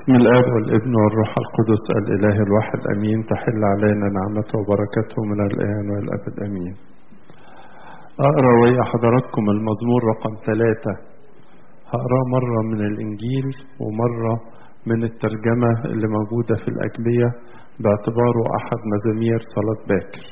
بسم الآب والابن والروح القدس الإله الواحد أمين تحل علينا نعمته وبركته من الآن والأبد أمين أقرأ ويا حضراتكم المزمور رقم ثلاثة هقراه مرة من الإنجيل ومرة من الترجمة اللي موجودة في الأجبية باعتباره أحد مزامير صلاة باكر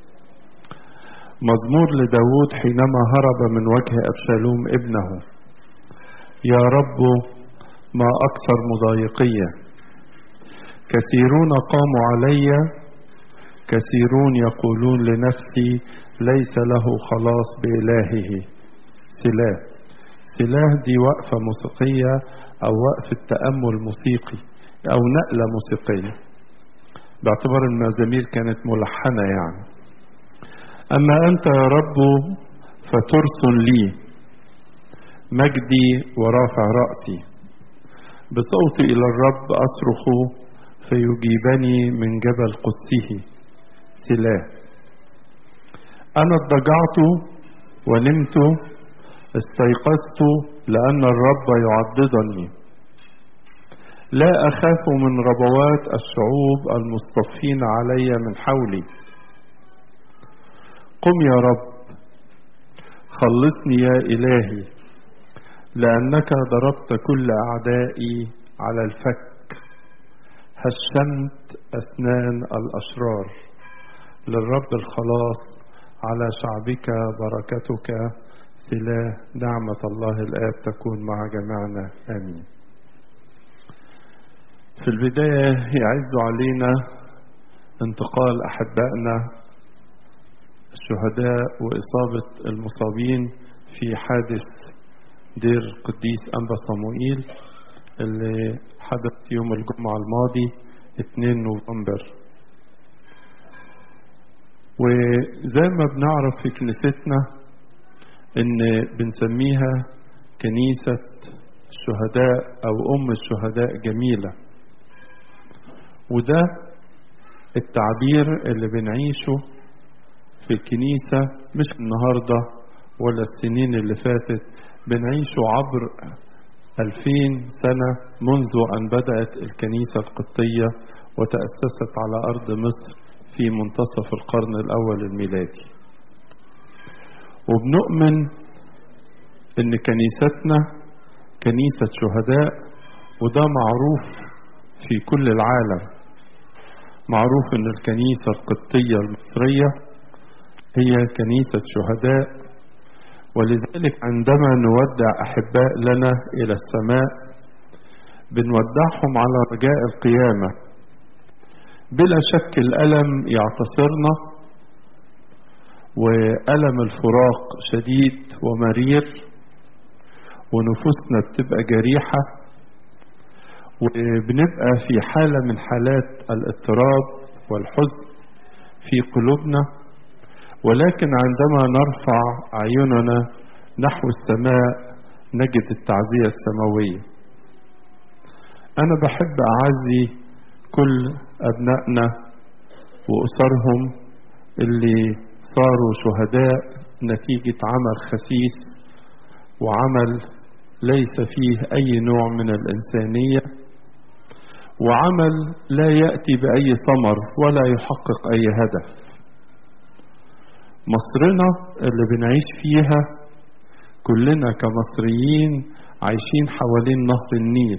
مزمور لداود حينما هرب من وجه أبشالوم ابنه يا رب ما أكثر مضايقية كثيرون قاموا علي كثيرون يقولون لنفسي ليس له خلاص بإلهه سلاه سلاه دي وقفة موسيقية أو وقفة تأمل موسيقي أو نقلة موسيقية باعتبار المزامير كانت ملحنة يعني أما أنت يا رب فترس لي مجدي ورافع رأسي بصوتي إلى الرب أصرخ فيجيبني من جبل قدسه سلاه أنا اضطجعت ونمت استيقظت لأن الرب يعضدني لا أخاف من ربوات الشعوب المصطفين علي من حولي قم يا رب خلصني يا إلهي لأنك ضربت كل أعدائي على الفك هشمت أسنان الأشرار للرب الخلاص على شعبك بركتك سلاه نعمة الله الآب تكون مع جميعنا آمين في البداية يعز علينا انتقال أحبائنا الشهداء وإصابة المصابين في حادث دير قديس أنبا صموئيل اللي حدث يوم الجمعة الماضي 2 نوفمبر وزي ما بنعرف في كنيستنا ان بنسميها كنيسة الشهداء او ام الشهداء جميلة وده التعبير اللي بنعيشه في الكنيسة مش النهاردة ولا السنين اللي فاتت بنعيشه عبر ألفين سنة منذ أن بدأت الكنيسة القبطية وتأسست على أرض مصر في منتصف القرن الأول الميلادي وبنؤمن ان كنيستنا كنيسة شهداء وده معروف في كل العالم معروف ان الكنيسة القبطية المصرية هي كنيسة شهداء ولذلك عندما نودع أحباء لنا إلى السماء بنودعهم على رجاء القيامة بلا شك الألم يعتصرنا وألم الفراق شديد ومرير ونفوسنا بتبقى جريحة وبنبقى في حالة من حالات الاضطراب والحزن في قلوبنا ولكن عندما نرفع أعيننا نحو السماء نجد التعزية السماوية أنا بحب أعزي كل أبنائنا وأسرهم اللي صاروا شهداء نتيجة عمل خسيس وعمل ليس فيه أي نوع من الإنسانية وعمل لا يأتي بأي ثمر ولا يحقق أي هدف مصرنا اللي بنعيش فيها كلنا كمصريين عايشين حوالين نهر النيل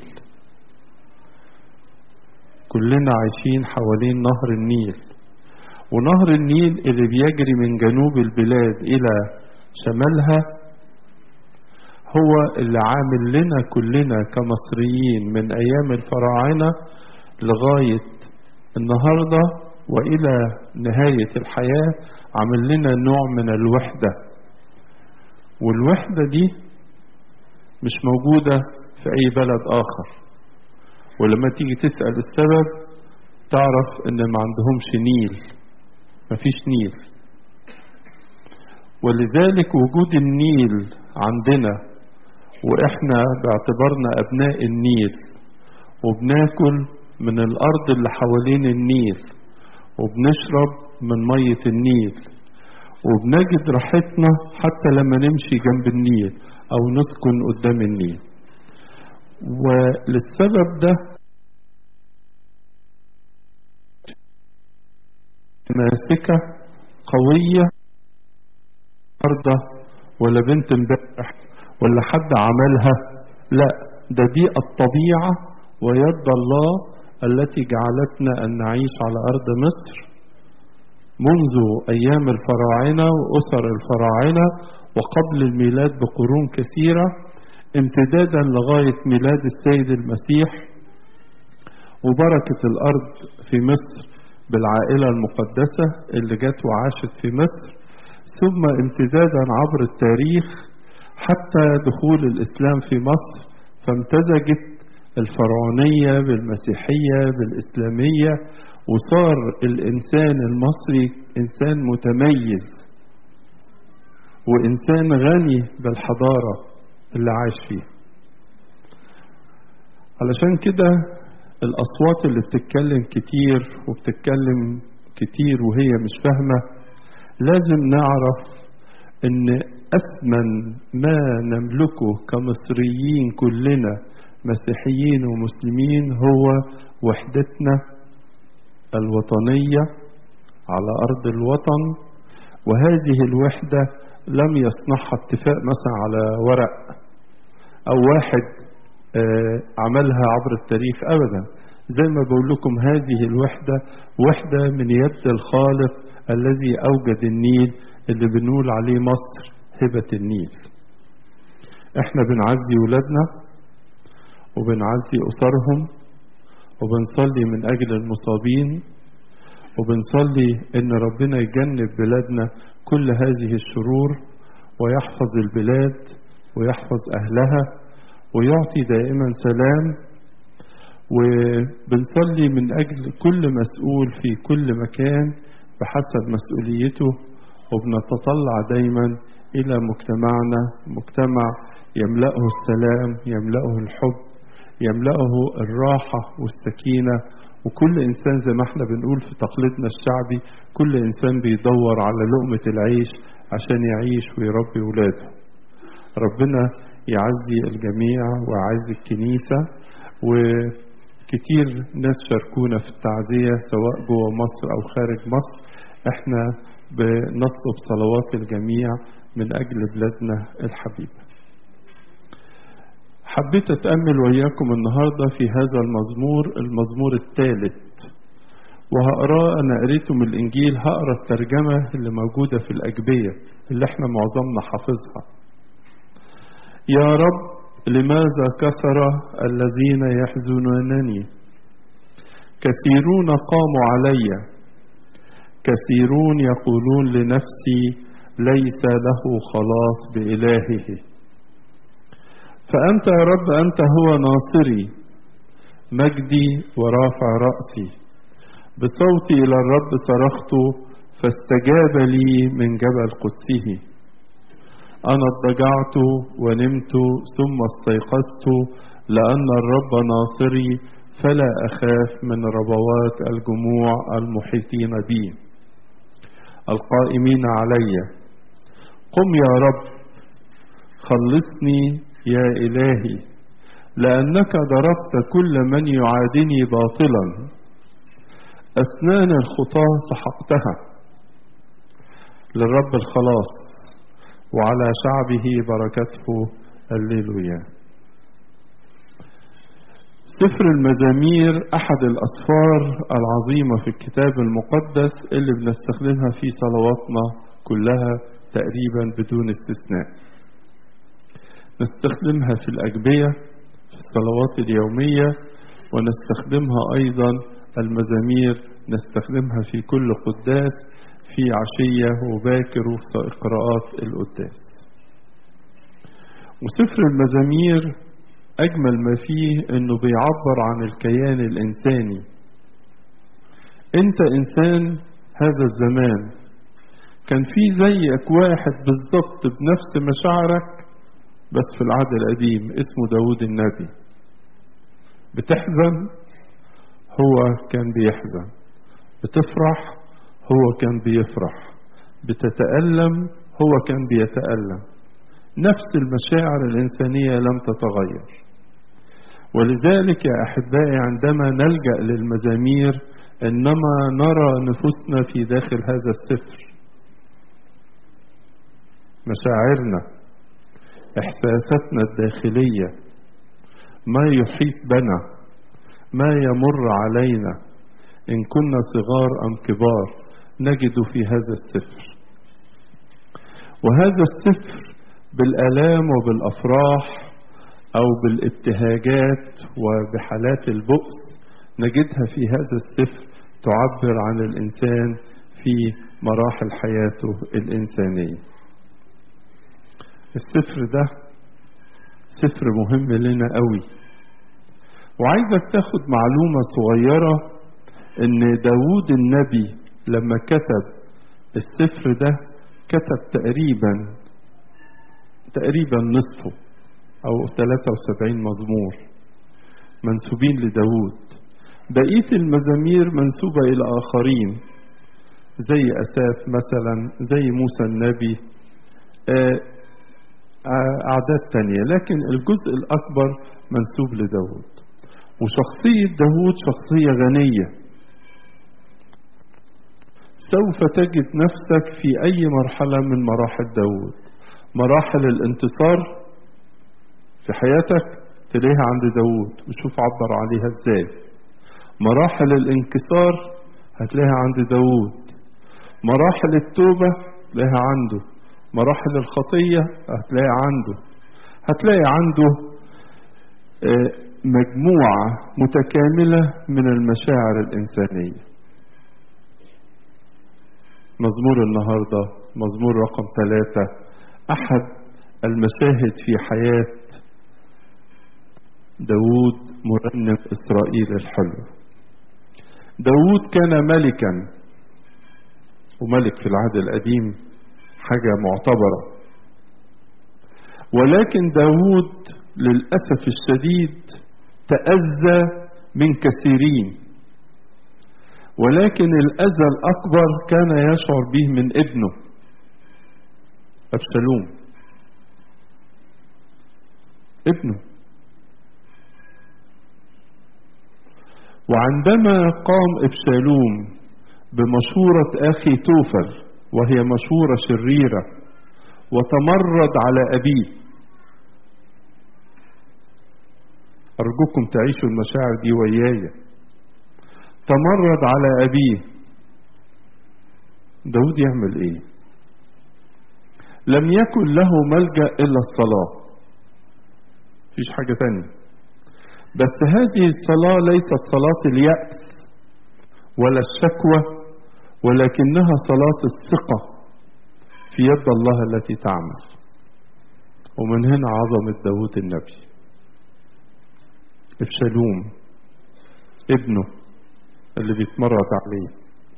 كلنا عايشين حوالين نهر النيل ونهر النيل اللي بيجري من جنوب البلاد إلى شمالها هو اللي عامل لنا كلنا كمصريين من أيام الفراعنة لغاية النهاردة وإلى نهاية الحياة عمل لنا نوع من الوحدة والوحدة دي مش موجودة في أي بلد آخر ولما تيجي تسأل السبب تعرف إن ما عندهمش نيل مفيش نيل ولذلك وجود النيل عندنا وإحنا باعتبارنا أبناء النيل وبناكل من الأرض اللي حوالين النيل وبنشرب من مية النيل وبنجد راحتنا حتى لما نمشي جنب النيل أو نسكن قدام النيل وللسبب ده ماسكة قوية أرضة ولا بنت امبارح ولا حد عملها لا ده دي الطبيعة ويد الله التي جعلتنا أن نعيش على أرض مصر منذ أيام الفراعنة وأسر الفراعنة وقبل الميلاد بقرون كثيرة امتدادا لغاية ميلاد السيد المسيح وبركة الأرض في مصر بالعائلة المقدسة اللي جت وعاشت في مصر ثم امتدادا عبر التاريخ حتى دخول الإسلام في مصر فامتزجت الفرعونية بالمسيحية بالإسلامية وصار الإنسان المصري إنسان متميز وإنسان غني بالحضارة اللي عاش فيها علشان كده الأصوات اللي بتتكلم كتير وبتتكلم كتير وهي مش فاهمة لازم نعرف إن أثمن ما نملكه كمصريين كلنا مسيحيين ومسلمين هو وحدتنا الوطنية على أرض الوطن وهذه الوحدة لم يصنعها اتفاق مثلا على ورق أو واحد عملها عبر التاريخ أبدا زي ما بقول لكم هذه الوحدة وحدة من يد الخالق الذي أوجد النيل اللي بنقول عليه مصر هبة النيل احنا بنعزي ولادنا وبنعزي أسرهم وبنصلي من أجل المصابين وبنصلي إن ربنا يجنب بلادنا كل هذه الشرور ويحفظ البلاد ويحفظ أهلها ويعطي دائما سلام وبنصلي من أجل كل مسؤول في كل مكان بحسب مسؤوليته وبنتطلع دايما إلى مجتمعنا مجتمع يملأه السلام يملأه الحب يملأه الراحة والسكينة وكل إنسان زي ما احنا بنقول في تقليدنا الشعبي كل إنسان بيدور على لقمة العيش عشان يعيش ويربي ولاده ربنا يعزي الجميع ويعزي الكنيسة وكتير ناس شاركونا في التعزية سواء جوه مصر أو خارج مصر احنا بنطلب صلوات الجميع من أجل بلادنا الحبيبة حبيت أتأمل وإياكم النهاردة في هذا المزمور المزمور الثالث وهقراه أنا قريته من الإنجيل هقرا الترجمة اللي موجودة في الأجبية اللي احنا معظمنا حافظها يا رب لماذا كثر الذين يحزنونني كثيرون قاموا علي كثيرون يقولون لنفسي ليس له خلاص بإلهه فأنت يا رب أنت هو ناصري مجدي ورافع رأسي بصوتي إلى الرب صرخت فاستجاب لي من جبل قدسه أنا اضطجعت ونمت ثم استيقظت لأن الرب ناصري فلا أخاف من ربوات الجموع المحيطين بي القائمين علي قم يا رب خلصني يا إلهي لأنك ضربت كل من يعادني باطلا أسنان الخطاة سحقتها للرب الخلاص وعلى شعبه بركته الليلويا سفر المزامير أحد الأسفار العظيمة في الكتاب المقدس اللي بنستخدمها في صلواتنا كلها تقريبا بدون استثناء نستخدمها في الأجبية في الصلوات اليومية ونستخدمها أيضا المزامير نستخدمها في كل قداس في عشية وباكر وفي قراءات القداس وسفر المزامير أجمل ما فيه إنه بيعبر عن الكيان الإنساني أنت إنسان هذا الزمان كان في زيك واحد بالظبط بنفس مشاعرك بس في العهد القديم اسمه داود النبي بتحزن هو كان بيحزن بتفرح هو كان بيفرح بتتألم هو كان بيتألم نفس المشاعر الإنسانية لم تتغير ولذلك يا أحبائي عندما نلجأ للمزامير إنما نرى نفوسنا في داخل هذا السفر مشاعرنا إحساساتنا الداخلية ما يحيط بنا ما يمر علينا إن كنا صغار أم كبار نجد في هذا السفر وهذا السفر بالآلام وبالأفراح أو بالابتهاجات وبحالات البؤس نجدها في هذا السفر تعبر عن الإنسان في مراحل حياته الإنسانية السفر ده سفر مهم لنا قوي وعايزك تاخد معلومة صغيرة ان داود النبي لما كتب السفر ده كتب تقريبا تقريبا نصفه او 73 مزمور منسوبين لداود بقية المزامير منسوبة إلى آخرين زي أساف مثلا زي موسى النبي أعداد تانية لكن الجزء الأكبر منسوب لداود وشخصية داود شخصية غنية سوف تجد نفسك في أي مرحلة من مراحل داود مراحل الانتصار في حياتك تلاقيها عند داود وشوف عبر عليها ازاي مراحل الانكسار هتلاقيها عند داود مراحل التوبة تلاقيها عنده مراحل الخطية هتلاقي عنده هتلاقي عنده مجموعة متكاملة من المشاعر الإنسانية مزمور النهاردة مزمور رقم ثلاثة أحد المشاهد في حياة داود مرنم إسرائيل الحلو داود كان ملكا وملك في العهد القديم حاجة معتبرة ولكن داود للأسف الشديد تأذى من كثيرين ولكن الأذى الأكبر كان يشعر به من ابنه أبشالوم ابنه وعندما قام ابشالوم بمشورة أخي توفل وهي مشورة شريرة وتمرد على أبيه أرجوكم تعيشوا المشاعر دي وياي تمرد على أبيه داود يعمل إيه لم يكن له ملجأ إلا الصلاة مفيش حاجة تانية بس هذه الصلاة ليست صلاة اليأس ولا الشكوى ولكنها صلاة الثقة في يد الله التي تعمل ومن هنا عظمة داود النبي ابشالوم ابنه اللي بيتمرد عليه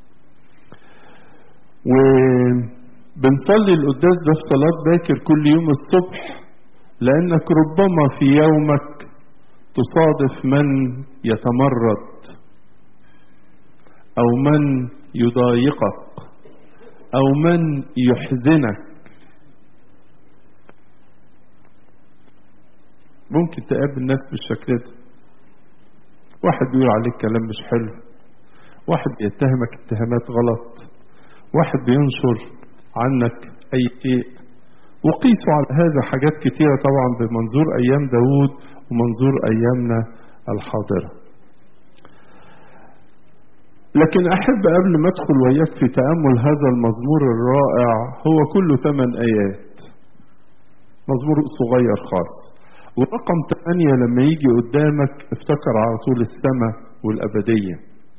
وبنصلي القداس ده في صلاة باكر كل يوم الصبح لأنك ربما في يومك تصادف من يتمرد أو من يضايقك أو من يحزنك ممكن تقابل ناس بالشكل ده واحد بيقول عليك كلام مش حلو واحد بيتهمك اتهامات غلط واحد بينشر عنك أي شيء وقيسوا على هذا حاجات كتيرة طبعا بمنظور أيام داود ومنظور أيامنا الحاضرة لكن أحب قبل ما أدخل وياك في تأمل هذا المزمور الرائع هو كله ثمان آيات مزمور صغير خالص ورقم ثمانية لما يجي قدامك افتكر على طول السماء والأبدية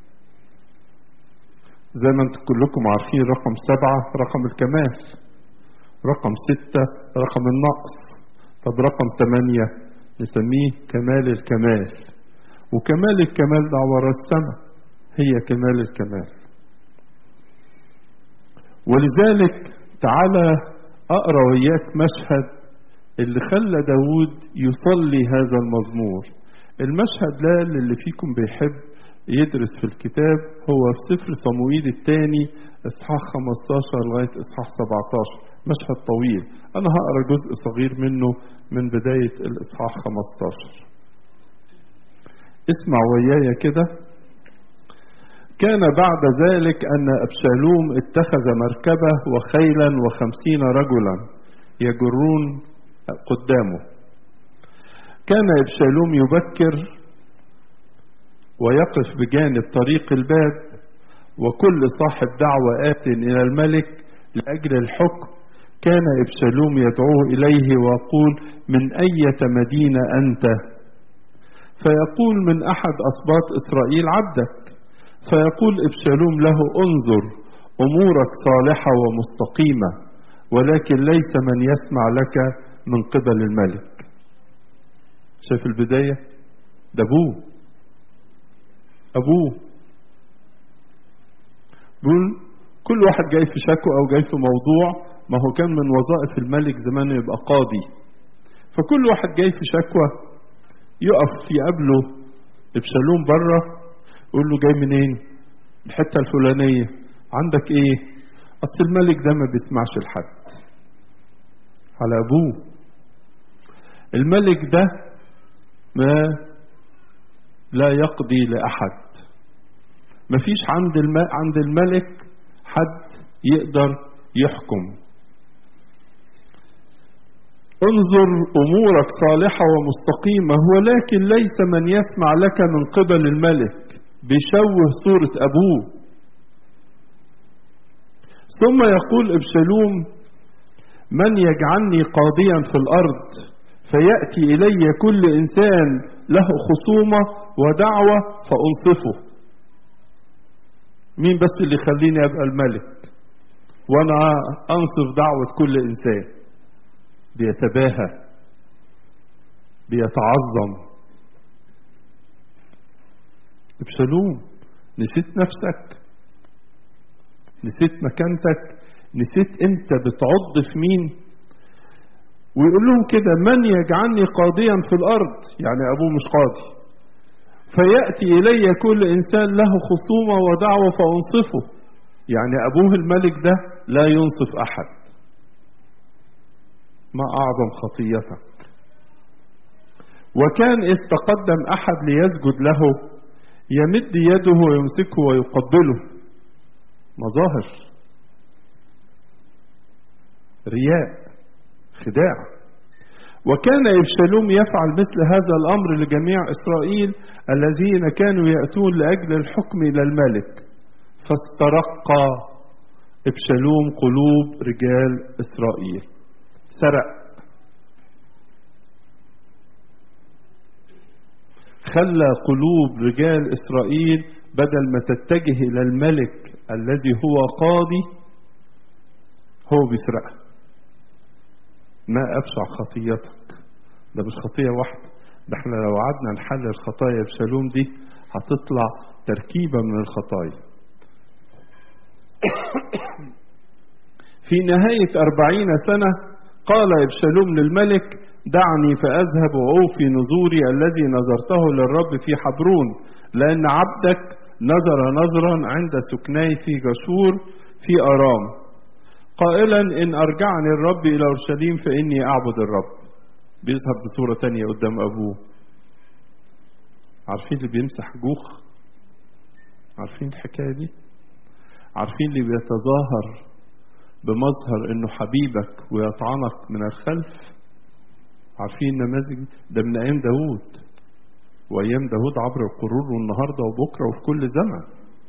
زي ما انتم كلكم عارفين رقم سبعة رقم الكمال رقم ستة رقم النقص طب رقم ثمانية نسميه كمال الكمال وكمال الكمال ده ورا السماء هي كمال الكمال ولذلك تعالى أقرأ وياك مشهد اللي خلى داود يصلي هذا المزمور المشهد ده للي فيكم بيحب يدرس في الكتاب هو في سفر صموئيل الثاني اصحاح 15 لغايه اصحاح 17 مشهد طويل انا هقرا جزء صغير منه من بدايه الاصحاح 15 اسمع ويايا كده كان بعد ذلك أن أبشالوم اتخذ مركبة وخيلا وخمسين رجلا يجرون قدامه كان أبشالوم يبكر ويقف بجانب طريق الباب وكل صاحب دعوة آت إلى الملك لأجل الحكم كان إبشالوم يدعوه إليه ويقول من أية مدينة أنت فيقول من أحد أسباط إسرائيل عبدك فيقول إبشالوم له انظر أمورك صالحة ومستقيمة ولكن ليس من يسمع لك من قبل الملك شايف البداية ده أبوه أبوه بيقول كل واحد جاي في شكوى أو جاي في موضوع ما هو كان من وظائف الملك زمان يبقى قاضي فكل واحد جاي في شكوى يقف يقابله ابشالوم بره يقول له جاي منين الحته الفلانيه عندك ايه اصل الملك ده ما بيسمعش لحد على ابوه الملك ده ما لا يقضي لاحد ما فيش عند الم... عند الملك حد يقدر يحكم انظر امورك صالحه ومستقيمه ولكن ليس من يسمع لك من قبل الملك بيشوه صوره ابوه ثم يقول ابشالوم من يجعلني قاضيا في الارض فياتي الي كل انسان له خصومه ودعوه فانصفه مين بس اللي يخليني ابقى الملك وانا انصف دعوه كل انسان بيتباهى بيتعظم ابشالوم نسيت نفسك نسيت مكانتك نسيت انت بتعض في مين ويقول لهم كده من يجعلني قاضيا في الارض يعني ابوه مش قاضي فياتي الي كل انسان له خصومه ودعوه فانصفه يعني ابوه الملك ده لا ينصف احد ما أعظم خطيتك وكان إذ تقدم أحد ليسجد له يمد يده ويمسكه ويقبله مظاهر رياء خداع وكان إبشالوم يفعل مثل هذا الأمر لجميع إسرائيل الذين كانوا يأتون لأجل الحكم إلى الملك فاسترق إبشالوم قلوب رجال إسرائيل سرق خلى قلوب رجال اسرائيل بدل ما تتجه الى الملك الذي هو قاضي هو بيسرقها ما ابشع خطيتك ده مش خطيه واحده ده احنا لو قعدنا نحلل خطايا بشالوم دي هتطلع تركيبه من الخطايا في نهايه أربعين سنه قال ابشالوم للملك دعني فاذهب واوفي نذوري الذي نذرته للرب في حبرون لان عبدك نذر نذرا عند سكني في جشور في ارام قائلا ان ارجعني الرب الى اورشليم فاني اعبد الرب بيذهب بصوره تانية قدام ابوه عارفين اللي بيمسح جوخ عارفين الحكايه دي عارفين اللي بيتظاهر بمظهر انه حبيبك ويطعنك من الخلف عارفين نماذج ده من ايام داوود وايام داوود عبر القرون والنهارده وبكره وفي كل زمن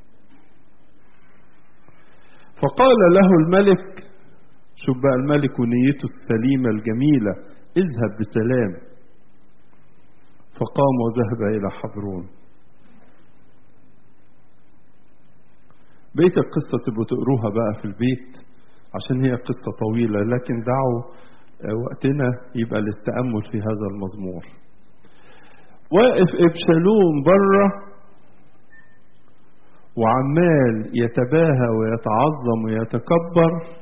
فقال له الملك شوف بقى الملك ونيته السليمه الجميله اذهب بسلام فقام وذهب الى حبرون بيت القصه تبقوا تقروها بقى في البيت عشان هي قصة طويلة لكن دعوا وقتنا يبقى للتأمل في هذا المزمور واقف إبشالوم بره وعمال يتباهى ويتعظم ويتكبر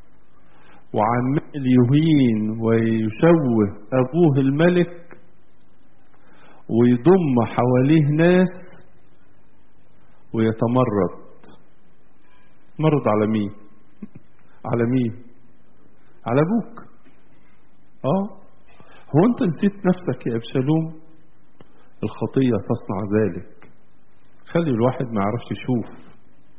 وعمال يهين ويشوه أبوه الملك ويضم حواليه ناس ويتمرد مرض على مين على مين على ابوك اه هو انت نسيت نفسك يا ابشالوم الخطيه تصنع ذلك خلي الواحد ما يعرفش يشوف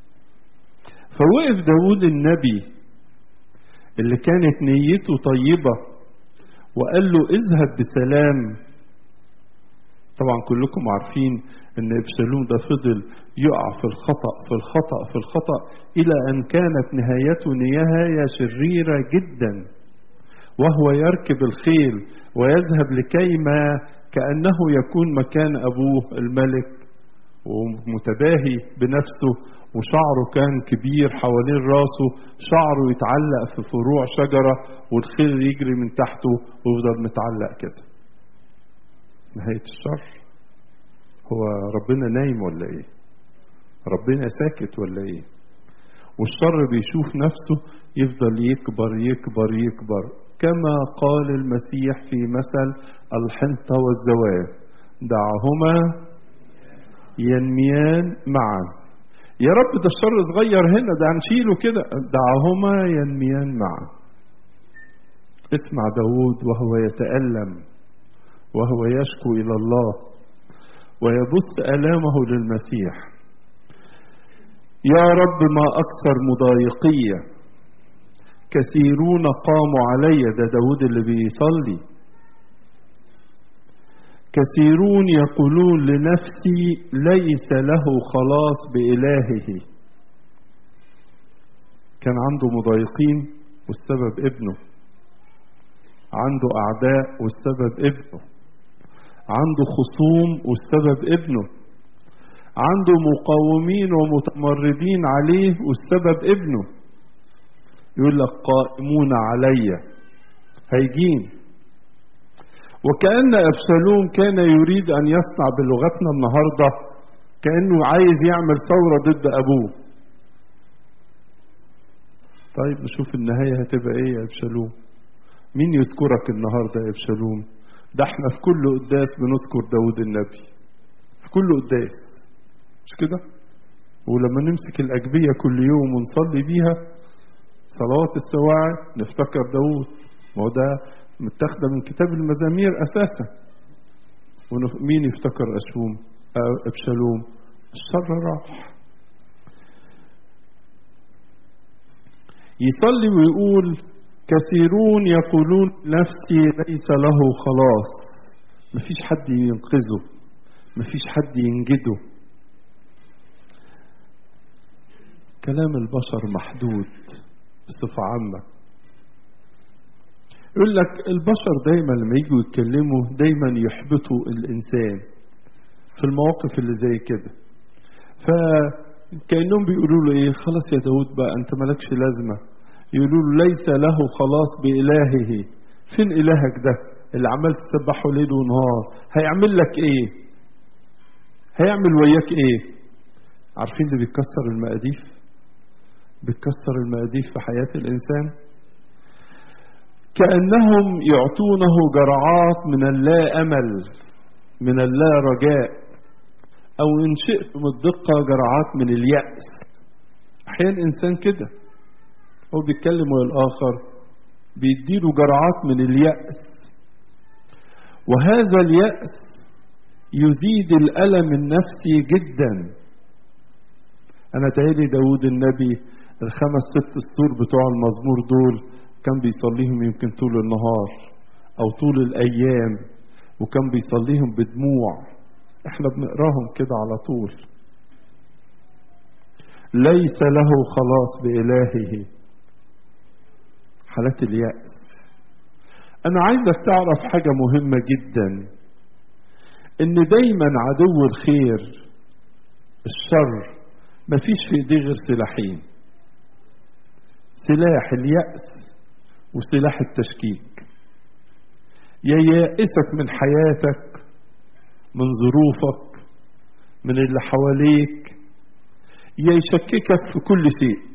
فوقف داود النبي اللي كانت نيته طيبة وقال له اذهب بسلام طبعا كلكم عارفين ان ابشالوم ده فضل يقع في الخطأ في الخطأ في الخطأ الى ان كانت نهايته نهاية شريرة جدا وهو يركب الخيل ويذهب لكيما كأنه يكون مكان أبوه الملك ومتباهي بنفسه وشعره كان كبير حوالين راسه شعره يتعلق في فروع شجرة والخيل يجري من تحته ويفضل متعلق كده نهاية الشر هو ربنا نايم ولا ايه ربنا ساكت ولا ايه والشر بيشوف نفسه يفضل يكبر يكبر يكبر كما قال المسيح في مثل الحنطة والزوال دعهما ينميان معا يا رب ده الشر صغير هنا ده هنشيله كده دعهما ينميان معا اسمع داود وهو يتألم وهو يشكو إلى الله ويبث آلامه للمسيح يا رب ما أكثر مضايقية كثيرون قاموا علي ده داود اللي بيصلي كثيرون يقولون لنفسي ليس له خلاص بإلهه كان عنده مضايقين والسبب ابنه عنده أعداء والسبب ابنه عنده خصوم والسبب ابنه عنده مقاومين ومتمردين عليه والسبب ابنه يقول لك قائمون علي هيجين وكأن أبشالوم كان يريد أن يصنع بلغتنا النهاردة كأنه عايز يعمل ثورة ضد أبوه طيب نشوف النهاية هتبقى إيه يا أبشالوم مين يذكرك النهاردة يا أبشالوم ده احنا في كل قداس بنذكر داود النبي في كل قداس مش كده ولما نمسك الأجبية كل يوم ونصلي بيها صلوات السواعي نفتكر داود ما هو ده متاخده من كتاب المزامير اساسا ومين يفتكر اشوم ابشالوم الشر راح يصلي ويقول كثيرون يقولون نفسي ليس له خلاص مفيش حد ينقذه مفيش حد ينجده كلام البشر محدود بصفة عامة يقول لك البشر دايما لما يجوا يتكلموا دايما يحبطوا الإنسان في المواقف اللي زي كده فكأنهم بيقولوا له إيه خلاص يا داود بقى أنت مالكش لازمة يقولوا له ليس له خلاص بإلهه فين إلهك ده اللي عمال تسبحه ليل ونهار هيعمل لك إيه هيعمل وياك إيه عارفين اللي بيكسر المقاديف بتكسر المقاديف في حياة الإنسان كأنهم يعطونه جرعات من اللا أمل من اللا رجاء أو إن شئت من الدقة جرعات من اليأس أحيانا إنسان كده هو بيتكلم ويا الآخر بيديله جرعات من اليأس وهذا اليأس يزيد الألم النفسي جدا أنا تهيلي داود النبي الخمس ست سطور بتوع المزمور دول كان بيصليهم يمكن طول النهار او طول الايام وكان بيصليهم بدموع احنا بنقراهم كده على طول ليس له خلاص بإلهه حالات اليأس أنا عايزك تعرف حاجة مهمة جدا إن دايما عدو الخير الشر مفيش في إيديه غير سلاحين سلاح اليأس وسلاح التشكيك يا يائسك من حياتك من ظروفك من اللي حواليك يا يشككك في كل شيء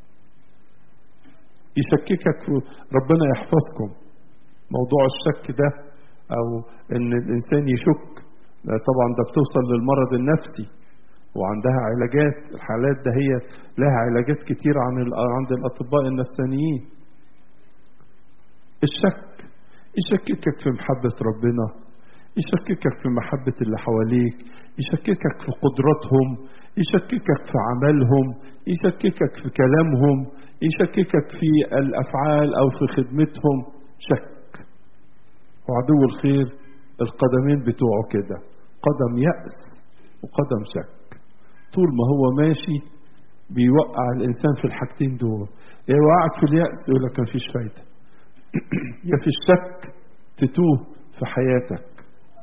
يشككك في ربنا يحفظكم موضوع الشك ده او ان الانسان يشك طبعا ده بتوصل للمرض النفسي وعندها علاجات الحالات ده هي لها علاجات كتير عن عند الاطباء النفسانيين الشك يشككك في محبة ربنا يشككك في محبة اللي حواليك يشككك في قدراتهم يشككك في عملهم يشككك في كلامهم يشككك في الأفعال أو في خدمتهم شك وعدو الخير القدمين بتوعه كده قدم يأس وقدم شك طول ما هو ماشي بيوقع الإنسان في الحاجتين دول يوقعك في اليأس يقول لك مفيش فايدة يا في الشك تتوه في حياتك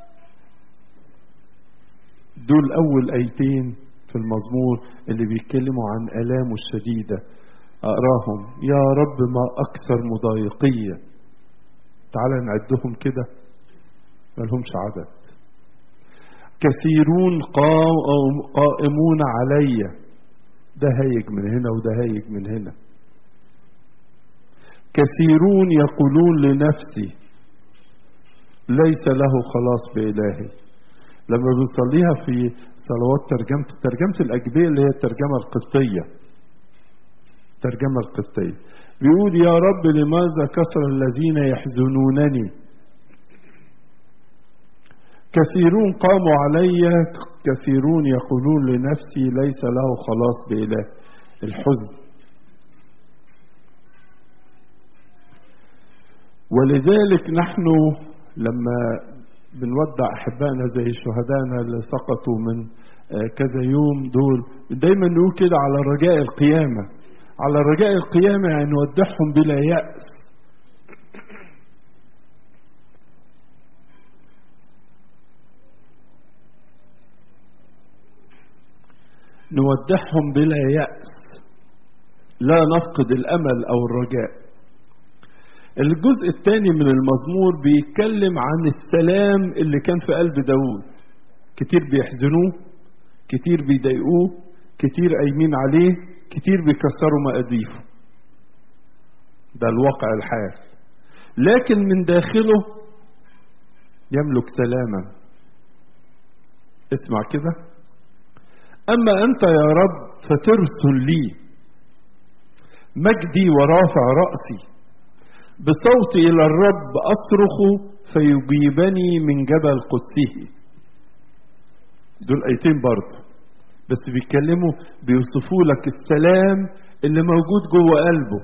دول أول آيتين في المزمور اللي بيتكلموا عن آلامه الشديدة أقراهم يا رب ما أكثر مضايقية تعال نعدهم كده ملهمش عدد كثيرون قائمون علي ده هايج من هنا وده هايج من هنا كثيرون يقولون لنفسي ليس له خلاص بإلهي لما بنصليها في صلوات ترجمة ترجمة الأجبية اللي هي الترجمة القبطية الترجمة القبطية بيقول يا رب لماذا كسر الذين يحزنونني كثيرون قاموا علي كثيرون يقولون لنفسي ليس له خلاص بإله الحزن ولذلك نحن لما بنودع احبائنا زي شهدائنا اللي سقطوا من كذا يوم دول دايما نقول كده على رجاء القيامه على رجاء القيامه يعني نودعهم بلا ياس نودعهم بلا ياس لا نفقد الامل او الرجاء الجزء الثاني من المزمور بيتكلم عن السلام اللي كان في قلب داود كتير بيحزنوه كتير بيضايقوه كتير قايمين عليه كتير بيكسروا مقاديفه ده الواقع الحال لكن من داخله يملك سلاما اسمع كده اما انت يا رب فترسل لي مجدي ورافع راسي بصوتي إلى الرب أصرخ فيجيبني من جبل قدسه دول آيتين برضه بس بيتكلموا بيوصفوا لك السلام اللي موجود جوه قلبه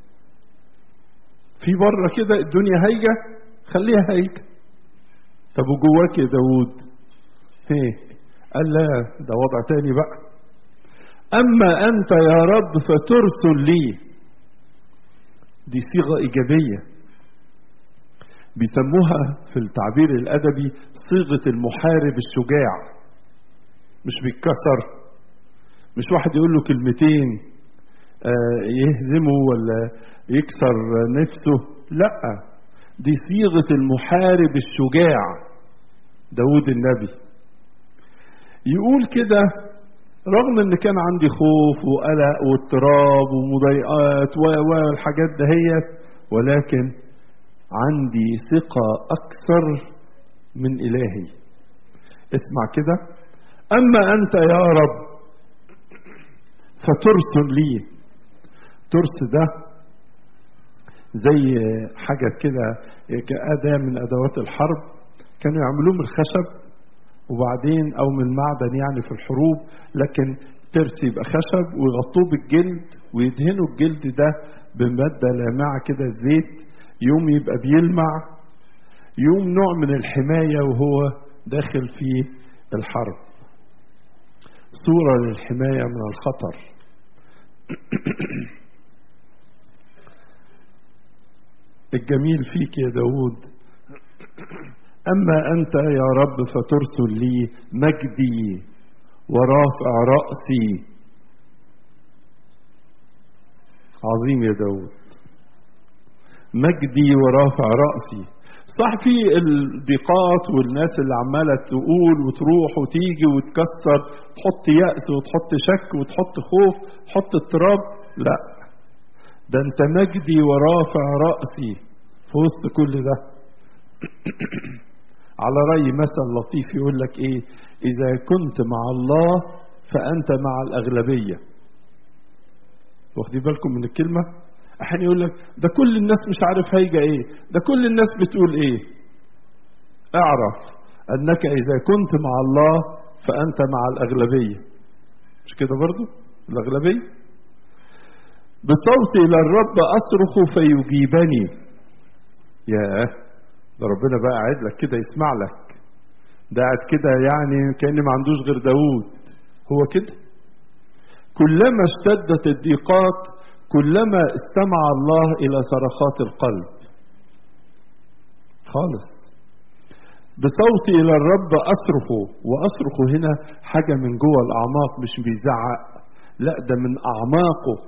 في بره كده الدنيا هايجة خليها هايجة طب وجواك يا داود ايه قال لا ده وضع تاني بقى أما أنت يا رب فترسل لي دي صيغة إيجابية بيسموها في التعبير الأدبي صيغة المحارب الشجاع مش بيتكسر مش واحد يقول له كلمتين يهزمه ولا يكسر نفسه لا دي صيغة المحارب الشجاع داود النبي يقول كده رغم ان كان عندي خوف وقلق واضطراب ومضايقات والحاجات دهيت ولكن عندي ثقة أكثر من إلهي اسمع كده أما أنت يا رب فترسل لي ترس ده زي حاجة كده كأداة من أدوات الحرب كانوا يعملوه من الخشب وبعدين او من معدن يعني في الحروب لكن ترس يبقى خشب ويغطوه بالجلد ويدهنوا الجلد ده بمادة لامعة كده زيت يوم يبقى بيلمع يوم نوع من الحماية وهو داخل في الحرب صورة للحماية من الخطر الجميل فيك يا داود أما أنت يا رب فترسل لي مجدي ورافع رأسي عظيم يا داود مجدي ورافع رأسي صح في الضيقات والناس اللي عمالة تقول وتروح وتيجي وتكسر تحط يأس وتحط شك وتحط خوف تحط اضطراب لا ده انت مجدي ورافع رأسي في وسط كل ده على رأي مثل لطيف يقول لك ايه اذا كنت مع الله فانت مع الاغلبية واخدين بالكم من الكلمة احيانا يقول لك ده كل الناس مش عارف هيجة ايه ده كل الناس بتقول ايه اعرف أنك إذا كنت مع الله فأنت مع الأغلبية مش كده برضو الأغلبية بصوتي إلى الرب أصرخ فيجيبني ياه ده ربنا بقى قاعد لك كده يسمع لك ده قاعد كده يعني كأن ما عندوش غير داوود هو كده كلما اشتدت الضيقات كلما استمع الله إلى صرخات القلب خالص بصوتي إلى الرب أصرخ وأصرخ هنا حاجة من جوه الأعماق مش بيزعق لا ده من أعماقه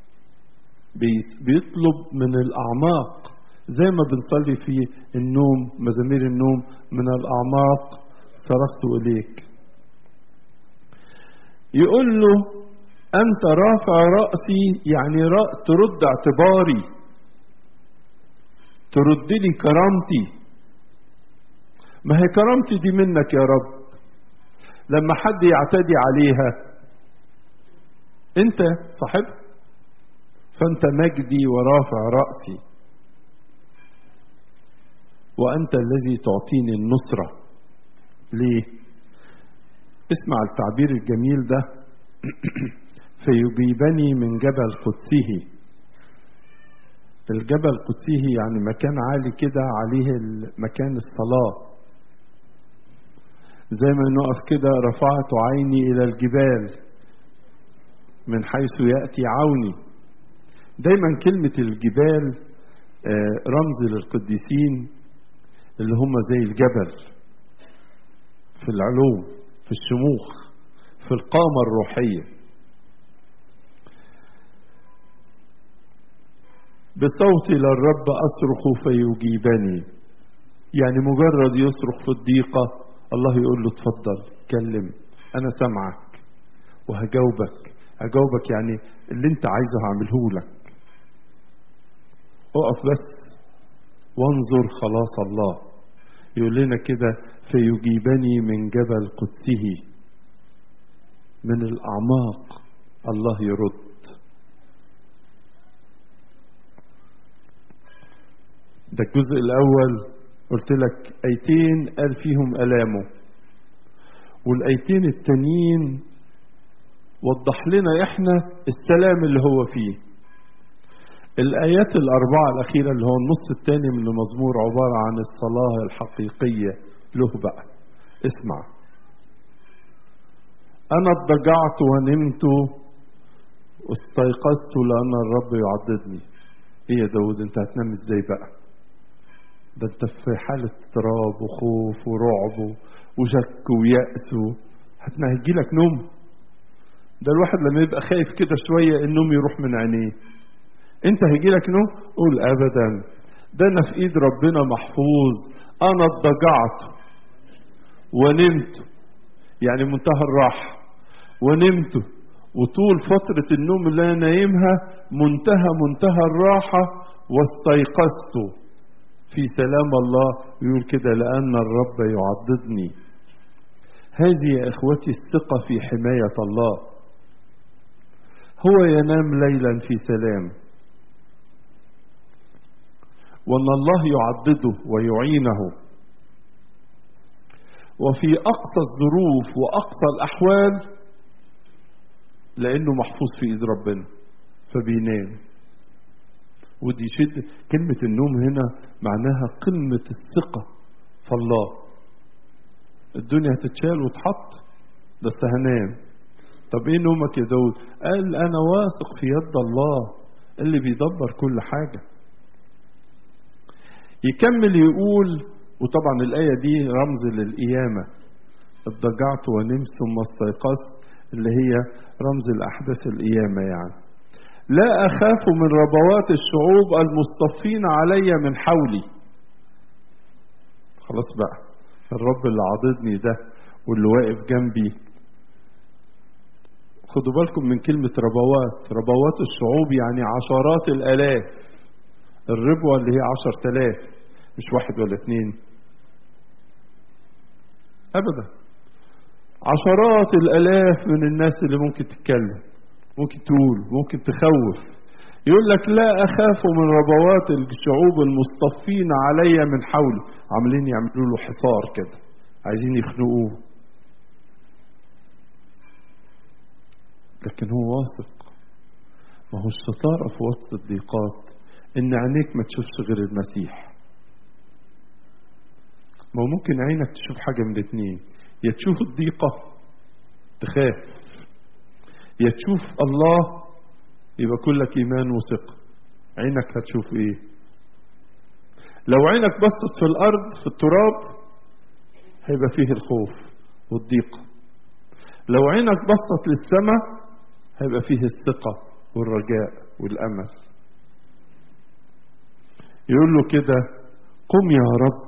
بيطلب من الأعماق زي ما بنصلي في النوم مزامير النوم من الأعماق صرخت إليك يقول له أنت رافع رأسي يعني رأ ترد اعتباري ترد لي كرامتي ما هي كرامتي دي منك يا رب لما حد يعتدي عليها انت صاحب فانت مجدي ورافع رأسي وانت الذي تعطيني النصرة ليه اسمع التعبير الجميل ده فيجيبني من جبل قدسه الجبل قدسه يعني مكان عالي كده عليه مكان الصلاه زي ما نقف كده رفعت عيني إلى الجبال من حيث يأتي عوني دايما كلمة الجبال رمز للقديسين اللي هم زي الجبل في العلوم في الشموخ في القامة الروحية بصوتي للرب أصرخ فيجيبني يعني مجرد يصرخ في الضيقة الله يقول له اتفضل كلم انا سامعك وهجاوبك هجاوبك يعني اللي انت عايزه هعمله لك اقف بس وانظر خلاص الله يقول لنا كده فيجيبني من جبل قدسه من الاعماق الله يرد ده الجزء الاول قلت لك ايتين قال فيهم الامه والايتين التانيين وضح لنا احنا السلام اللي هو فيه الايات الاربعه الاخيره اللي هو النص الثاني من المزمور عباره عن الصلاه الحقيقيه له بقى اسمع انا اضطجعت ونمت واستيقظت لان الرب يعضدني ايه يا داود انت هتنام ازاي بقى ده انت في حالة اضطراب وخوف ورعب وشك ويأس هتجي لك نوم ده الواحد لما يبقى خايف كده شوية النوم يروح من عينيه انت هيجي لك نوم قول ابدا ده انا في ايد ربنا محفوظ انا اضطجعت ونمت يعني منتهى الراحة ونمت وطول فترة النوم اللي انا نايمها منتهى منتهى الراحة واستيقظت في سلام الله يقول كده لأن الرب يعضدني هذه يا إخوتي الثقة في حماية الله هو ينام ليلا في سلام وأن الله يعضده ويعينه وفي أقصى الظروف وأقصى الأحوال لأنه محفوظ في إيد ربنا فبينام ودي شد كلمة النوم هنا معناها قمة الثقة في الله الدنيا هتتشال وتحط بس هنام طب ايه نومك يا داود قال انا واثق في يد الله اللي بيدبر كل حاجة يكمل يقول وطبعا الآية دي رمز للقيامة اضطجعت ونمت ثم استيقظت اللي هي رمز الأحداث القيامة يعني لا أخاف من ربوات الشعوب المصطفين علي من حولي خلاص بقى الرب اللي عاضدني ده واللي واقف جنبي خدوا بالكم من كلمة ربوات ربوات الشعوب يعني عشرات الآلاف الربوة اللي هي عشر تلاف مش واحد ولا اتنين أبدا عشرات الآلاف من الناس اللي ممكن تتكلم ممكن تقول ممكن تخوف يقول لك لا أخاف من ربوات الشعوب المصطفين علي من حولي عاملين يعملوا له حصار كده عايزين يخنقوه لكن هو واثق ما هو الشطارة في وسط الضيقات إن عينيك ما تشوفش غير المسيح ما هو ممكن عينك تشوف حاجة من الاتنين يا تشوف الضيقة تخاف يا تشوف الله يبقى كلك إيمان وثقة عينك هتشوف إيه لو عينك بصت في الأرض في التراب هيبقى فيه الخوف والضيقة لو عينك بصت للسماء هيبقى فيه الثقة والرجاء والأمل يقول له كده قم يا رب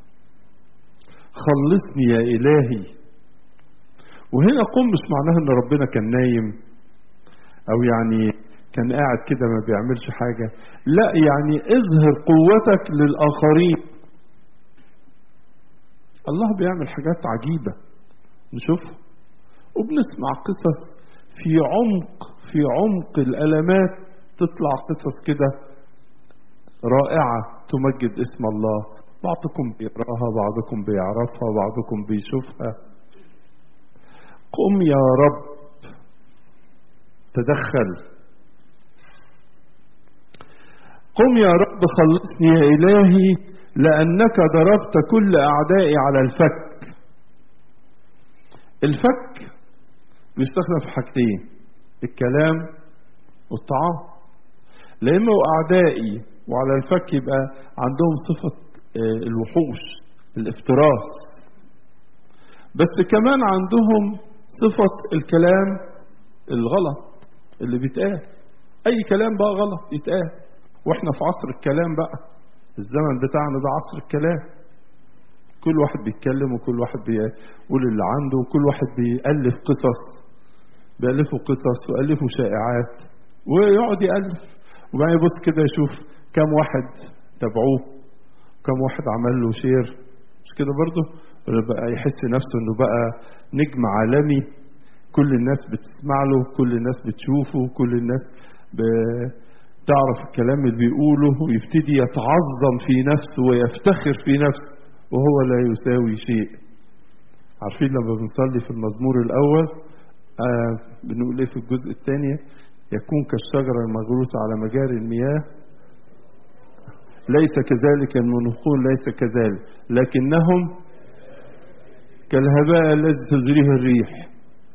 خلصني يا إلهي وهنا قم مش معناها ان ربنا كان نايم او يعني كان قاعد كده ما بيعملش حاجة لا يعني اظهر قوتك للآخرين الله بيعمل حاجات عجيبة نشوفها وبنسمع قصص في عمق في عمق الألمات تطلع قصص كده رائعة تمجد اسم الله بعضكم بيقراها بعضكم بيعرفها بعضكم بيشوفها قم يا رب تدخل قم يا رب خلصني يا إلهي لأنك ضربت كل أعدائي على الفك الفك بيستخدم في حاجتين الكلام والطعام لأنه أعدائي وعلى الفك يبقى عندهم صفة الوحوش الافتراس بس كمان عندهم صفة الكلام الغلط اللي بيتقال أي كلام بقى غلط يتقال واحنا في عصر الكلام بقى الزمن بتاعنا ده عصر الكلام كل واحد بيتكلم وكل واحد بيقول اللي عنده وكل واحد بيألف قصص بيألفوا قصص ويألفوا شائعات ويقعد يألف وبعدين يبص كده يشوف كم واحد تابعوه كم واحد عمل له شير مش كده برضه بقى يحس نفسه انه بقى نجم عالمي كل الناس بتسمع له كل الناس بتشوفه كل الناس بتعرف الكلام اللي بيقوله ويبتدي يتعظم في نفسه ويفتخر في نفسه وهو لا يساوي شيء عارفين لما بنصلي في المزمور الأول آه بنقول ايه في الجزء الثاني يكون كالشجرة المغروسة على مجاري المياه ليس كذلك المنفقون ليس كذلك لكنهم كالهباء الذي تجريه الريح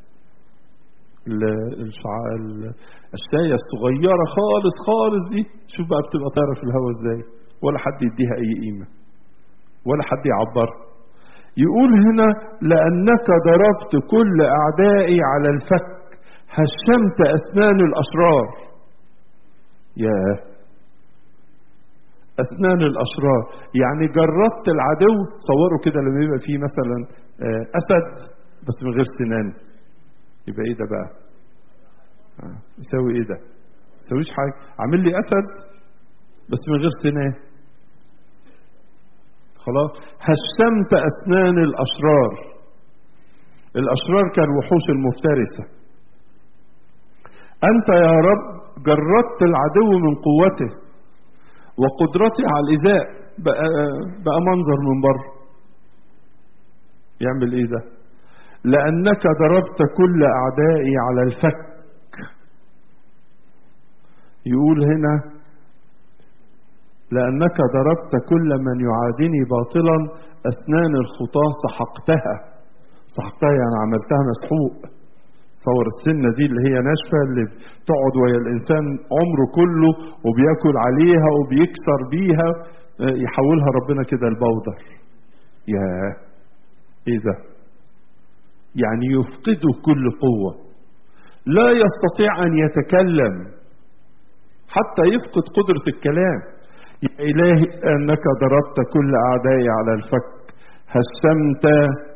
الشاية الصغيرة خالص خالص دي شوف بقى بتبقى طايرة في الهواء ازاي ولا حد يديها اي قيمة ولا حد يعبرها يقول هنا لأنك ضربت كل أعدائي على الفك هشمت أسنان الأشرار ياه أسنان الأشرار يعني جردت العدو تصوروا كده لما يبقى فيه مثلا أسد بس من غير سنان يبقى إيه ده بقى آه. يساوي إيه ده يساويش حاجة عامل لي أسد بس من غير سنان خلاص هشمت أسنان الأشرار الأشرار كالوحوش المفترسة أنت يا رب جردت العدو من قوته وقدرتي على الإزاء بقى, بقى منظر من بره يعمل ايه ده لأنك ضربت كل أعدائي على الفك يقول هنا لأنك ضربت كل من يعادني باطلا أسنان الخطاة سحقتها سحقتها يعني عملتها مسحوق تصور السنة دي اللي هي ناشفة اللي بتقعد ويا الإنسان عمره كله وبياكل عليها وبيكسر بيها يحولها ربنا كده البودر يا ايه ده يعني يفقده كل قوة لا يستطيع أن يتكلم حتى يفقد قدرة الكلام يا إلهي أنك ضربت كل أعدائي على الفك هشمت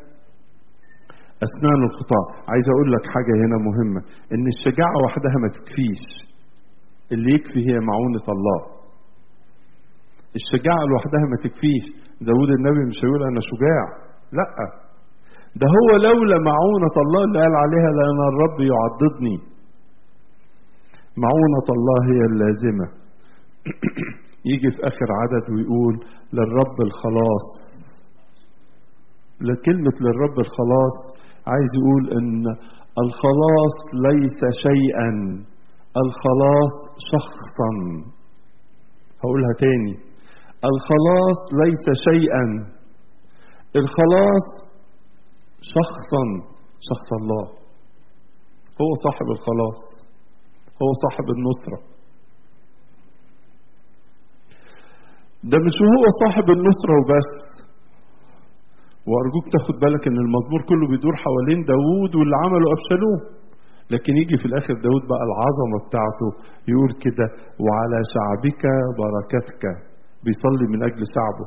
أسنان الخطاة عايز أقول لك حاجة هنا مهمة إن الشجاعة وحدها ما تكفيش اللي يكفي هي معونة الله الشجاعة لوحدها ما تكفيش داود النبي مش هيقول أنا شجاع لا ده هو لولا معونة الله اللي قال عليها لأن الرب يعضدني معونة الله هي اللازمة يجي في آخر عدد ويقول للرب الخلاص لكلمة للرب الخلاص عايز يقول ان الخلاص ليس شيئا الخلاص شخصا هقولها تاني الخلاص ليس شيئا الخلاص شخصا شخص الله هو صاحب الخلاص هو صاحب النصرة ده مش هو صاحب النصرة وبس وأرجوك تاخد بالك إن المزمور كله بيدور حوالين داوود واللي عمله أبشالوم لكن يجي في الآخر داود بقى العظمة بتاعته يقول كده وعلى شعبك بركتك بيصلي من أجل شعبه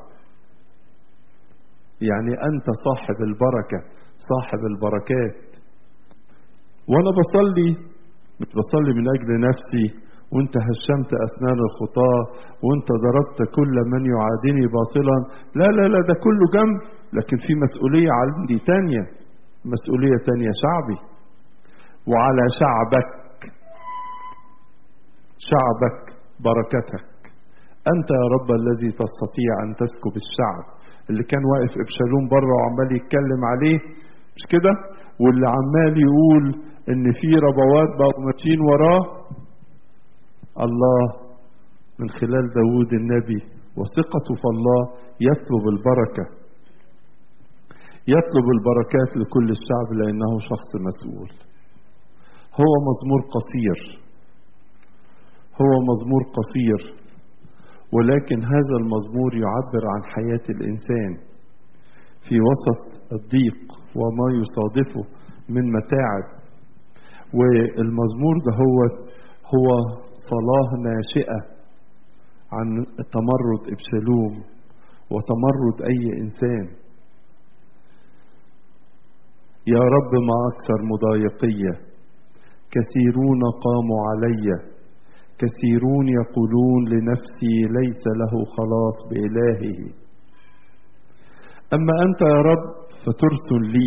يعني أنت صاحب البركة صاحب البركات وأنا بصلي مش بصلي من أجل نفسي وانت هشمت أسنان الخطاة وانت ضربت كل من يعادني باطلا لا لا لا ده كله جنب لكن في مسؤولية عندي تانية مسؤولية تانية شعبي وعلى شعبك شعبك بركتك أنت يا رب الذي تستطيع أن تسكب الشعب اللي كان واقف إبشالوم بره وعمال يتكلم عليه مش كده واللي عمال يقول إن في ربوات بقوا ماشيين وراه الله من خلال داود النبي وثقته في الله يطلب البركة يطلب البركات لكل الشعب لأنه شخص مسؤول هو مزمور قصير هو مزمور قصير ولكن هذا المزمور يعبر عن حياة الإنسان في وسط الضيق وما يصادفه من متاعب والمزمور ده هو هو صلاة ناشئة عن تمرد إبشالوم وتمرد أي إنسان يا رب ما أكثر مضايقية كثيرون قاموا علي كثيرون يقولون لنفسي ليس له خلاص بإلهه أما أنت يا رب فترسل لي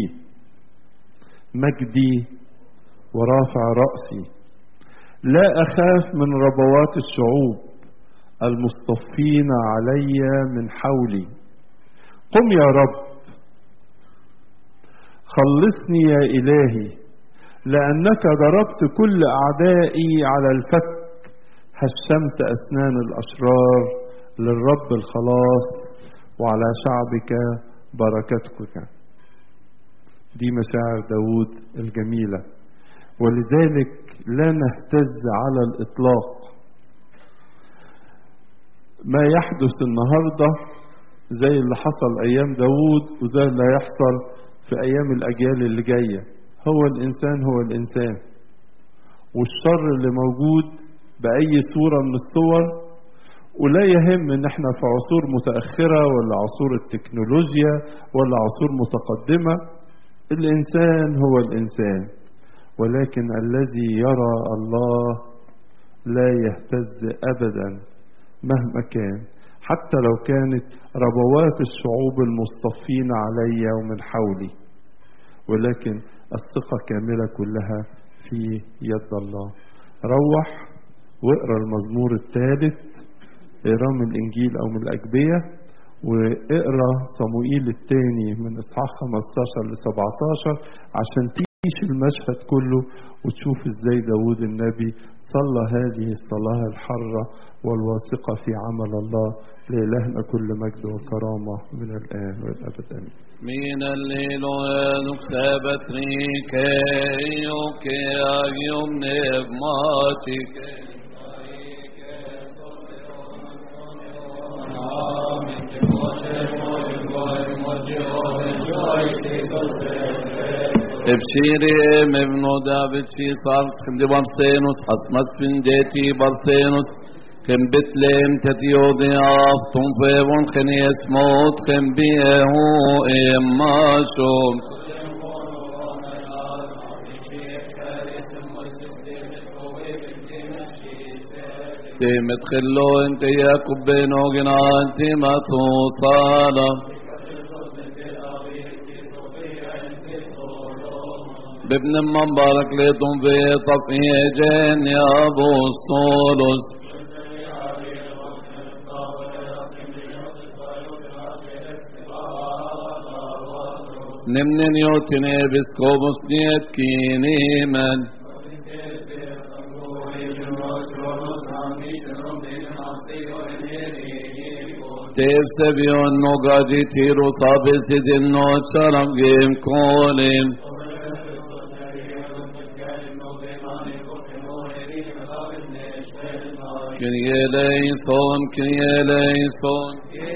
مجدي ورافع رأسي لا أخاف من ربوات الشعوب المصطفين علي من حولي قم يا رب خلصني يا إلهي لأنك ضربت كل أعدائي على الفك هشمت أسنان الأشرار للرب الخلاص وعلى شعبك بركتك دي مشاعر داود الجميلة ولذلك لا نهتز على الإطلاق ما يحدث النهاردة زي اللي حصل أيام داود وزي اللي هيحصل في أيام الأجيال اللي جاية هو الإنسان هو الإنسان والشر اللي موجود بأي صورة من الصور ولا يهم ان احنا في عصور متأخرة ولا عصور التكنولوجيا ولا عصور متقدمة الإنسان هو الإنسان ولكن الذي يرى الله لا يهتز أبدا مهما كان حتى لو كانت ربوات الشعوب المصطفين علي ومن حولي ولكن الثقة كاملة كلها في يد الله روح واقرا المزمور الثالث اقراه من الانجيل او من الاجبيه واقرا صموئيل الثاني من اصحاح 15 ل 17 عشان تعيش المشهد كله وتشوف ازاي داود النبي صلى هذه الصلاه الحره والواثقه في عمل الله لالهنا كل مجد وكرامه من الان والابد امين من الليل نكتبت ريكي وكي يوم نبماتك ابشيري مبنو دافد في صار خندي برسينوس أصمس بنديتي برسينوس خم بتلم تتيودي أفتم فيبون خنيس موت خم بيه إما شوم تيمت خلو انت يا كبينو جنا انت ما توصالا بابن من بارك لكم في طفيه جن يا ابو الصولس Nemnen jotin episkopos niet kinemen. Dev sevion nogaji tiro sabesidin no charam gem kolim. Kyrie eleison, Kyrie eleison.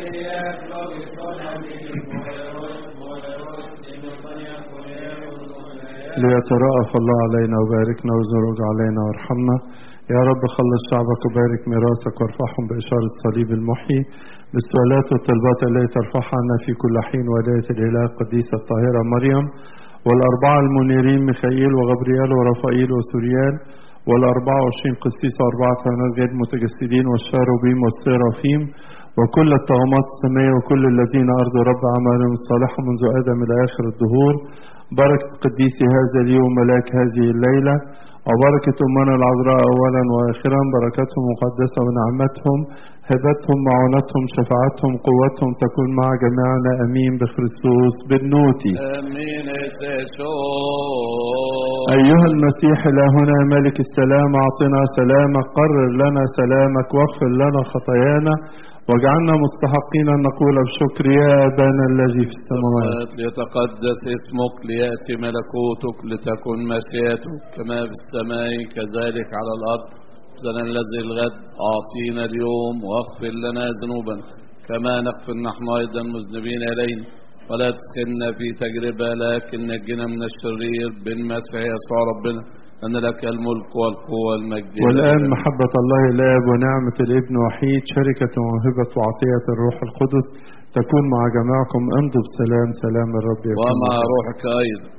ليترأف الله علينا وباركنا وزرج علينا وارحمنا يا رب خلص شعبك وبارك ميراثك وارفعهم بإشارة الصليب المحيي بالسؤالات والطلبات التي ترفعها عنا في كل حين ولاية الإله القديسة الطاهرة مريم والأربعة المنيرين ميخائيل وغبريال ورفائيل وسوريال والأربعة وعشرين قسيس وأربعة كهنات غير متجسدين والشاروبيم والسيرافيم وكل الطغمات السماء وكل الذين أرضوا رب أعمالهم الصالحة منذ آدم إلى آخر الدهور بركة قديسي هذا اليوم ملاك هذه الليلة وبركة أمنا العذراء أولا وآخرا بركتهم مقدسة ونعمتهم هبتهم معونتهم شفاعتهم قوتهم تكون مع جميعنا أمين بخريستوس بالنوتي Amin esesho. أيها المسيح إلهنا ملك السلام أعطنا سلامك قرر لنا سلامك واغفر لنا خطايانا واجعلنا مستحقين أن نقول بشكر يا أبانا الذي في السماوات ليتقدس اسمك ليأتي ملكوتك لتكن مشيئتك كما في السماء كذلك على الأرض خبزنا الذي الغد أعطينا اليوم واغفر لنا ذنوبنا كما نغفر نحن أيضا مذنبين إلينا ولا تدخلنا في تجربة لكن نجنا من الشرير بالمسيح يسوع ربنا أن لك الملك والقوة والمجد والآن محبة الله الآب ونعمة الابن وحيد شركة وموهبة وعطية الروح القدس تكون مع جميعكم امضوا بسلام سلام الرب يكون ومع معكم. روحك أيضا